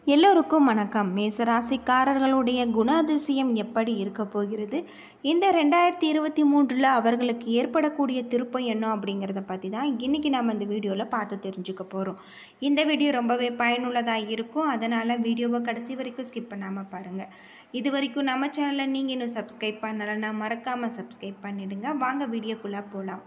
எல்லோருக்கும் வணக்கம் மேசராசிக்காரர்களுடைய குணாதிசயம் எப்படி இருக்க போகிறது இந்த ரெண்டாயிரத்தி இருபத்தி மூன்றில் அவர்களுக்கு ஏற்படக்கூடிய திருப்பம் என்ன அப்படிங்கிறத பற்றி தான் இன்றைக்கி நம்ம இந்த வீடியோவில் பார்த்து தெரிஞ்சுக்க போகிறோம் இந்த வீடியோ ரொம்பவே பயனுள்ளதாக இருக்கும் அதனால் வீடியோவை கடைசி வரைக்கும் ஸ்கிப் பண்ணாமல் பாருங்கள் இது வரைக்கும் நம்ம சேனலை நீங்கள் இன்னும் சப்ஸ்கிரைப் பண்ணலைன்னா மறக்காமல் சப்ஸ்கிரைப் பண்ணிடுங்க வாங்க வீடியோக்குள்ளே போகலாம்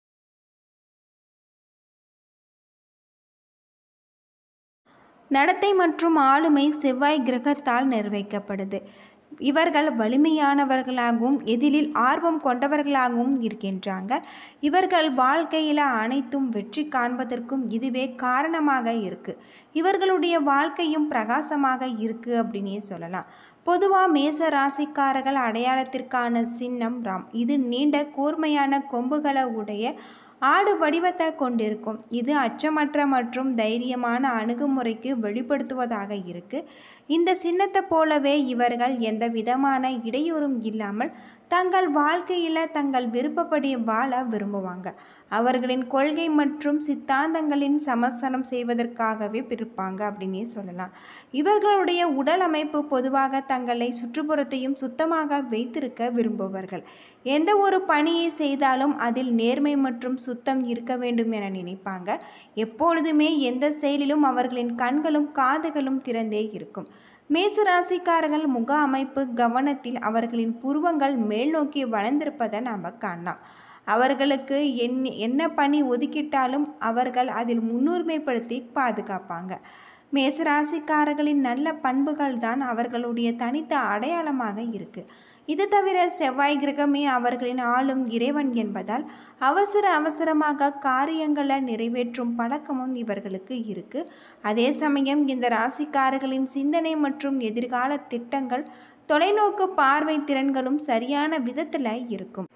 நடத்தை மற்றும் ஆளுமை செவ்வாய் கிரகத்தால் நிர்வகிக்கப்படுது இவர்கள் வலிமையானவர்களாகவும் எதிலில் ஆர்வம் கொண்டவர்களாகவும் இருக்கின்றாங்க இவர்கள் வாழ்க்கையில் அனைத்தும் வெற்றி காண்பதற்கும் இதுவே காரணமாக இருக்குது இவர்களுடைய வாழ்க்கையும் பிரகாசமாக இருக்குது அப்படின்னே சொல்லலாம் பொதுவாக மேச ராசிக்காரர்கள் அடையாளத்திற்கான சின்னம் ராம் இது நீண்ட கூர்மையான கொம்புகளை உடைய ஆடு வடிவத்தை கொண்டிருக்கும் இது அச்சமற்ற மற்றும் தைரியமான அணுகுமுறைக்கு வெளிப்படுத்துவதாக இருக்கு இந்த சின்னத்தை போலவே இவர்கள் எந்த விதமான இடையூறும் இல்லாமல் தங்கள் வாழ்க்கையில் தங்கள் விருப்பப்படி வாழ விரும்புவாங்க அவர்களின் கொள்கை மற்றும் சித்தாந்தங்களின் சமசனம் செய்வதற்காகவே பிரிப்பாங்க அப்படின்னே சொல்லலாம் இவர்களுடைய உடல் அமைப்பு பொதுவாக தங்களை சுற்றுப்புறத்தையும் சுத்தமாக வைத்திருக்க விரும்புவார்கள் எந்த ஒரு பணியை செய்தாலும் அதில் நேர்மை மற்றும் சுத்தம் இருக்க வேண்டும் என நினைப்பாங்க எப்பொழுதுமே எந்த செயலிலும் அவர்களின் கண்களும் காதுகளும் திறந்தே இருக்கும் மேசராசிக்காரர்கள் முக அமைப்பு கவனத்தில் அவர்களின் புருவங்கள் மேல் நோக்கி வளர்ந்திருப்பதை நாம் காணலாம் அவர்களுக்கு என் என்ன பணி ஒதுக்கிட்டாலும் அவர்கள் அதில் முன்னுரிமைப்படுத்தி பாதுகாப்பாங்க மேசராசிக்காரர்களின் நல்ல பண்புகள் தான் அவர்களுடைய தனித்த அடையாளமாக இருக்குது இது தவிர செவ்வாய் கிரகமே அவர்களின் ஆளும் இறைவன் என்பதால் அவசர அவசரமாக காரியங்களை நிறைவேற்றும் பழக்கமும் இவர்களுக்கு இருக்கு அதே சமயம் இந்த ராசிக்காரர்களின் சிந்தனை மற்றும் எதிர்கால திட்டங்கள் தொலைநோக்கு பார்வை திறன்களும் சரியான விதத்தில் இருக்கும்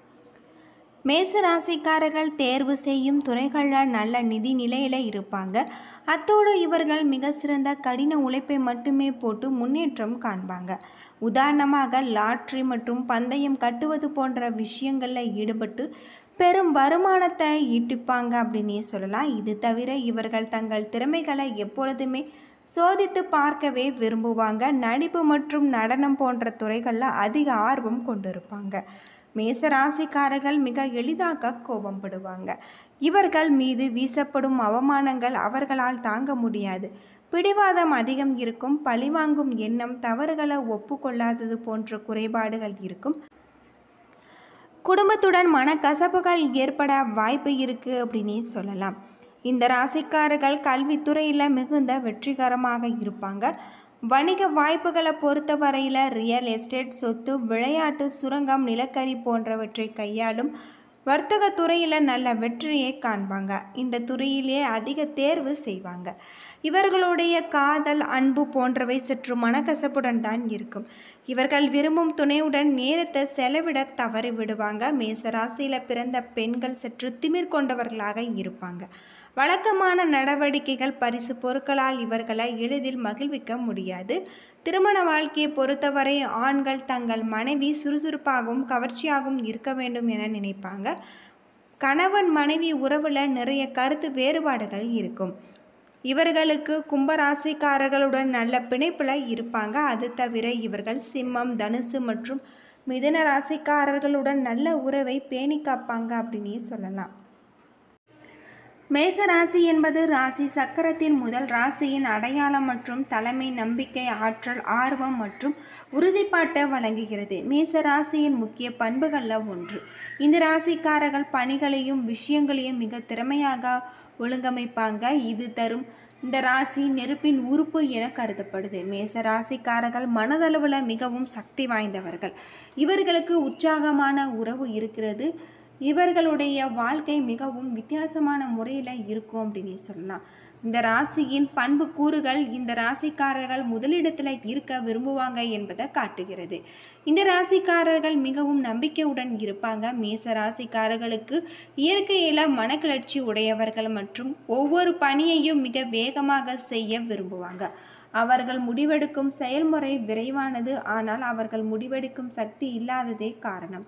மேச ராசிக்காரர்கள் தேர்வு செய்யும் துறைகளில் நல்ல நிதி நிலையில் இருப்பாங்க அத்தோடு இவர்கள் மிக சிறந்த கடின உழைப்பை மட்டுமே போட்டு முன்னேற்றம் காண்பாங்க உதாரணமாக லாட்ரி மற்றும் பந்தயம் கட்டுவது போன்ற விஷயங்களில் ஈடுபட்டு பெரும் வருமானத்தை ஈட்டிப்பாங்க அப்படின்னே சொல்லலாம் இது தவிர இவர்கள் தங்கள் திறமைகளை எப்பொழுதுமே சோதித்து பார்க்கவே விரும்புவாங்க நடிப்பு மற்றும் நடனம் போன்ற துறைகளில் அதிக ஆர்வம் கொண்டிருப்பாங்க மேசராசிக்காரர்கள் மிக எளிதாக கோபப்படுவாங்க இவர்கள் மீது வீசப்படும் அவமானங்கள் அவர்களால் தாங்க முடியாது பிடிவாதம் அதிகம் இருக்கும் பழிவாங்கும் எண்ணம் தவறுகளை ஒப்புக்கொள்ளாதது போன்ற குறைபாடுகள் இருக்கும் குடும்பத்துடன் மனக்கசப்புகள் ஏற்பட வாய்ப்பு இருக்குது அப்படின்னே சொல்லலாம் இந்த ராசிக்காரர்கள் கல்வித்துறையில் மிகுந்த வெற்றிகரமாக இருப்பாங்க வணிக வாய்ப்புகளை பொறுத்தவரையில் ரியல் எஸ்டேட் சொத்து விளையாட்டு சுரங்கம் நிலக்கரி போன்றவற்றை கையாளும் வர்த்தக துறையில் நல்ல வெற்றியை காண்பாங்க இந்த துறையிலே அதிக தேர்வு செய்வாங்க இவர்களுடைய காதல் அன்பு போன்றவை சற்று மனக்கசப்புடன் தான் இருக்கும் இவர்கள் விரும்பும் துணையுடன் நேரத்தை செலவிட தவறி விடுவாங்க மேசராசியில் பிறந்த பெண்கள் சற்று திமிர் கொண்டவர்களாக இருப்பாங்க வழக்கமான நடவடிக்கைகள் பரிசு பொருட்களால் இவர்களை எளிதில் மகிழ்விக்க முடியாது திருமண வாழ்க்கையை பொறுத்தவரை ஆண்கள் தங்கள் மனைவி சுறுசுறுப்பாகவும் கவர்ச்சியாகவும் இருக்க வேண்டும் என நினைப்பாங்க கணவன் மனைவி உறவில் நிறைய கருத்து வேறுபாடுகள் இருக்கும் இவர்களுக்கு கும்பராசிக்காரர்களுடன் நல்ல பிணைப்பில் இருப்பாங்க அது தவிர இவர்கள் சிம்மம் தனுசு மற்றும் மிதுன ராசிக்காரர்களுடன் நல்ல உறவை பேணி காப்பாங்க அப்படின்னே சொல்லலாம் மேச ராசி என்பது ராசி சக்கரத்தின் முதல் ராசியின் அடையாளம் மற்றும் தலைமை நம்பிக்கை ஆற்றல் ஆர்வம் மற்றும் உறுதிப்பாட்டை வழங்குகிறது மேச ராசியின் முக்கிய பண்புகளில் ஒன்று இந்த ராசிக்காரர்கள் பணிகளையும் விஷயங்களையும் மிக திறமையாக ஒழுங்கமைப்பாங்க இது தரும் இந்த ராசி நெருப்பின் உறுப்பு என கருதப்படுது மேச ராசிக்காரர்கள் மனதளவில் மிகவும் சக்தி வாய்ந்தவர்கள் இவர்களுக்கு உற்சாகமான உறவு இருக்கிறது இவர்களுடைய வாழ்க்கை மிகவும் வித்தியாசமான முறையில் இருக்கும் அப்படின்னு சொல்லலாம் இந்த ராசியின் பண்பு கூறுகள் இந்த ராசிக்காரர்கள் முதலிடத்தில் இருக்க விரும்புவாங்க என்பதை காட்டுகிறது இந்த ராசிக்காரர்கள் மிகவும் நம்பிக்கையுடன் இருப்பாங்க மேச ராசிக்காரர்களுக்கு இயற்கையில் மனக்கிளர்ச்சி உடையவர்கள் மற்றும் ஒவ்வொரு பணியையும் மிக வேகமாக செய்ய விரும்புவாங்க அவர்கள் முடிவெடுக்கும் செயல்முறை விரைவானது ஆனால் அவர்கள் முடிவெடுக்கும் சக்தி இல்லாததே காரணம்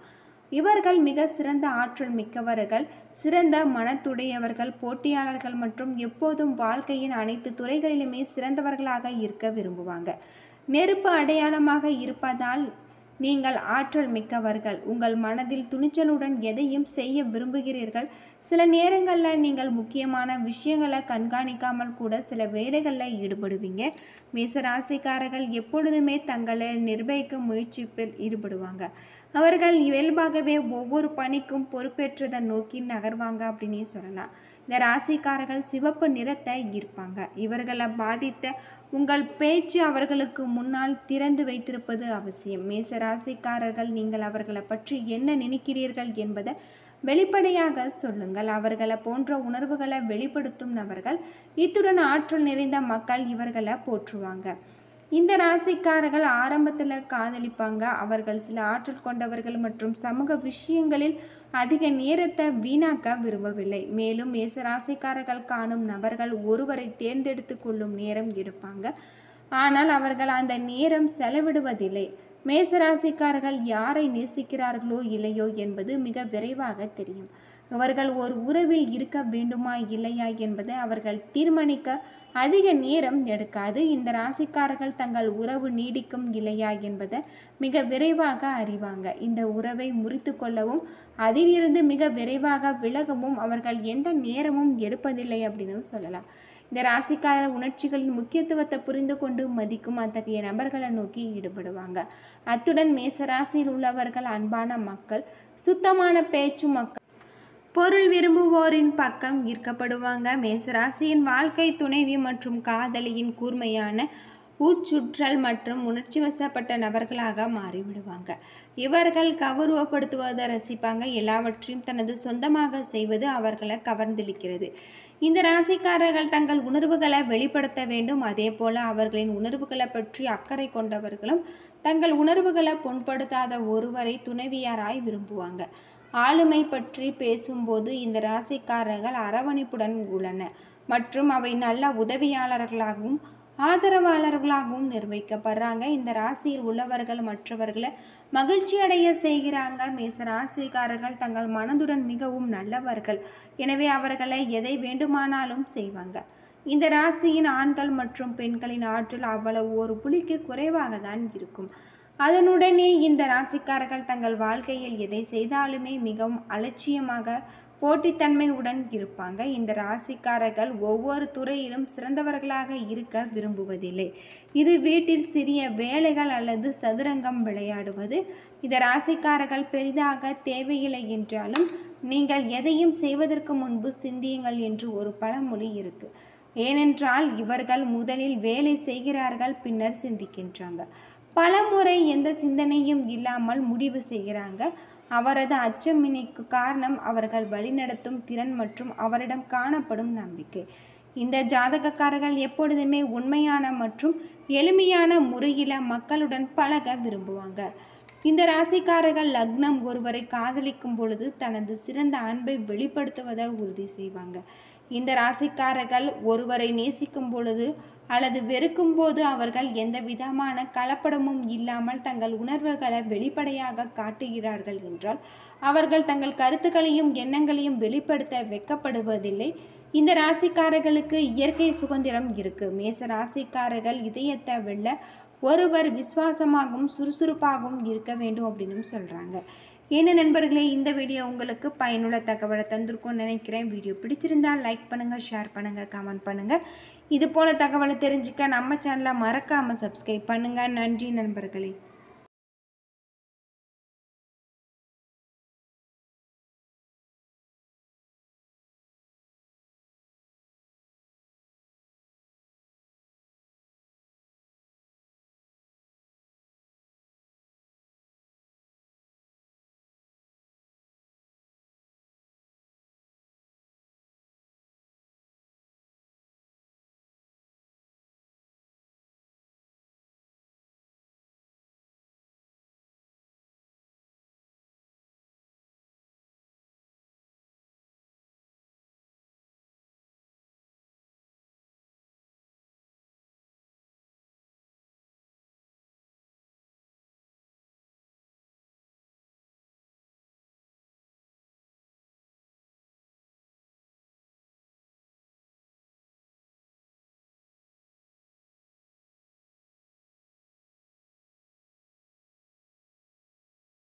இவர்கள் மிக சிறந்த ஆற்றல் மிக்கவர்கள் சிறந்த மனத்துடையவர்கள் போட்டியாளர்கள் மற்றும் எப்போதும் வாழ்க்கையின் அனைத்து துறைகளிலுமே சிறந்தவர்களாக இருக்க விரும்புவாங்க நெருப்பு அடையாளமாக இருப்பதால் நீங்கள் ஆற்றல் மிக்கவர்கள் உங்கள் மனதில் துணிச்சலுடன் எதையும் செய்ய விரும்புகிறீர்கள் சில நேரங்களில் நீங்கள் முக்கியமான விஷயங்களை கண்காணிக்காமல் கூட சில வேலைகளில் ஈடுபடுவீங்க மேசராசிக்காரர்கள் எப்பொழுதுமே தங்களை நிர்வகிக்கும் முயற்சிப்பில் ஈடுபடுவாங்க அவர்கள் இயல்பாகவே ஒவ்வொரு பணிக்கும் பொறுப்பேற்றதை நோக்கி நகர்வாங்க அப்படின்னே சொல்லலாம் இந்த ராசிக்காரர்கள் சிவப்பு நிறத்தை ஈர்ப்பாங்க இவர்களை பாதித்த உங்கள் பேச்சு அவர்களுக்கு முன்னால் திறந்து வைத்திருப்பது அவசியம் மேச ராசிக்காரர்கள் நீங்கள் அவர்களை பற்றி என்ன நினைக்கிறீர்கள் என்பதை வெளிப்படையாக சொல்லுங்கள் அவர்களை போன்ற உணர்வுகளை வெளிப்படுத்தும் நபர்கள் இத்துடன் ஆற்றல் நிறைந்த மக்கள் இவர்களை போற்றுவாங்க இந்த ராசிக்காரர்கள் ஆரம்பத்தில் காதலிப்பாங்க அவர்கள் சில ஆற்றல் கொண்டவர்கள் மற்றும் சமூக விஷயங்களில் அதிக நேரத்தை வீணாக்க விரும்பவில்லை மேலும் மேச ராசிக்காரர்கள் காணும் நபர்கள் ஒருவரை தேர்ந்தெடுத்து கொள்ளும் நேரம் எடுப்பாங்க ஆனால் அவர்கள் அந்த நேரம் செலவிடுவதில்லை மேசராசிக்காரர்கள் யாரை நேசிக்கிறார்களோ இல்லையோ என்பது மிக விரைவாக தெரியும் அவர்கள் ஒரு உறவில் இருக்க வேண்டுமா இல்லையா என்பதை அவர்கள் தீர்மானிக்க அதிக நேரம் எடுக்காது இந்த ராசிக்காரர்கள் தங்கள் உறவு நீடிக்கும் இல்லையா என்பதை மிக விரைவாக அறிவாங்க இந்த உறவை முறித்து கொள்ளவும் அதிலிருந்து மிக விரைவாக விலகவும் அவர்கள் எந்த நேரமும் எடுப்பதில்லை அப்படின்னு சொல்லலாம் இந்த ராசிக்கார உணர்ச்சிகளின் முக்கியத்துவத்தை புரிந்து கொண்டு மதிக்கும் அத்தகைய நபர்களை நோக்கி ஈடுபடுவாங்க அத்துடன் மேசராசியில் உள்ளவர்கள் அன்பான மக்கள் சுத்தமான பேச்சு மக்கள் பொருள் விரும்புவோரின் பக்கம் ஈர்க்கப்படுவாங்க மேசராசியின் வாழ்க்கை துணைவி மற்றும் காதலியின் கூர்மையான உட்சுற்றல் மற்றும் உணர்ச்சி வசப்பட்ட நபர்களாக மாறிவிடுவாங்க இவர்கள் கௌரவப்படுத்துவதை ரசிப்பாங்க எல்லாவற்றையும் தனது சொந்தமாக செய்வது அவர்களை கவர்ந்திழுக்கிறது இந்த ராசிக்காரர்கள் தங்கள் உணர்வுகளை வெளிப்படுத்த வேண்டும் அதே போல அவர்களின் உணர்வுகளை பற்றி அக்கறை கொண்டவர்களும் தங்கள் உணர்வுகளை புண்படுத்தாத ஒருவரை துணைவியாராய் விரும்புவாங்க ஆளுமை பற்றி பேசும்போது இந்த ராசிக்காரர்கள் அரவணைப்புடன் உள்ளன மற்றும் அவை நல்ல உதவியாளர்களாகவும் ஆதரவாளர்களாகவும் நிர்வகிக்கப்படுறாங்க இந்த ராசியில் உள்ளவர்கள் மற்றவர்களை மகிழ்ச்சி அடைய செய்கிறாங்க மேச ராசிக்காரர்கள் தங்கள் மனதுடன் மிகவும் நல்லவர்கள் எனவே அவர்களை எதை வேண்டுமானாலும் செய்வாங்க இந்த ராசியின் ஆண்கள் மற்றும் பெண்களின் ஆற்றல் அவ்வளவு ஒரு புலிக்கு குறைவாக தான் இருக்கும் அதனுடனே இந்த ராசிக்காரர்கள் தங்கள் வாழ்க்கையில் எதை செய்தாலுமே மிகவும் அலட்சியமாக போட்டித்தன்மையுடன் இருப்பாங்க இந்த ராசிக்காரர்கள் ஒவ்வொரு துறையிலும் சிறந்தவர்களாக இருக்க விரும்புவதில்லை இது வீட்டில் சிறிய வேலைகள் அல்லது சதுரங்கம் விளையாடுவது இந்த ராசிக்காரர்கள் பெரிதாக தேவையில்லை என்றாலும் நீங்கள் எதையும் செய்வதற்கு முன்பு சிந்தியுங்கள் என்று ஒரு பழமொழி இருக்கு ஏனென்றால் இவர்கள் முதலில் வேலை செய்கிறார்கள் பின்னர் சிந்திக்கின்றாங்க பலமுறை எந்த சிந்தனையும் இல்லாமல் முடிவு செய்கிறாங்க அவரது அச்சமினைக்கு காரணம் அவர்கள் வழிநடத்தும் திறன் மற்றும் அவரிடம் காணப்படும் நம்பிக்கை இந்த ஜாதகக்காரர்கள் எப்பொழுதுமே உண்மையான மற்றும் எளிமையான முறையில் மக்களுடன் பழக விரும்புவாங்க இந்த ராசிக்காரர்கள் லக்னம் ஒருவரை காதலிக்கும் பொழுது தனது சிறந்த அன்பை வெளிப்படுத்துவதை உறுதி செய்வாங்க இந்த ராசிக்காரர்கள் ஒருவரை நேசிக்கும் பொழுது அல்லது வெறுக்கும் போது அவர்கள் எந்த விதமான கலப்படமும் இல்லாமல் தங்கள் உணர்வுகளை வெளிப்படையாக காட்டுகிறார்கள் என்றால் அவர்கள் தங்கள் கருத்துக்களையும் எண்ணங்களையும் வெளிப்படுத்த வெட்கப்படுவதில்லை இந்த ராசிக்காரர்களுக்கு இயற்கை சுதந்திரம் இருக்கு மேச ராசிக்காரர்கள் இதயத்தை வெல்ல ஒருவர் விசுவாசமாகவும் சுறுசுறுப்பாகவும் இருக்க வேண்டும் அப்படின்னு சொல்கிறாங்க என்ன நண்பர்களே இந்த வீடியோ உங்களுக்கு பயனுள்ள தகவலை தந்திருக்கும்னு நினைக்கிறேன் வீடியோ பிடிச்சிருந்தால் லைக் பண்ணுங்கள் ஷேர் பண்ணுங்கள் கமெண்ட் பண்ணுங்கள் இது போல தகவலை தெரிஞ்சுக்க நம்ம சேனலை மறக்காமல் சப்ஸ்கிரைப் பண்ணுங்கள் நன்றி நண்பர்களே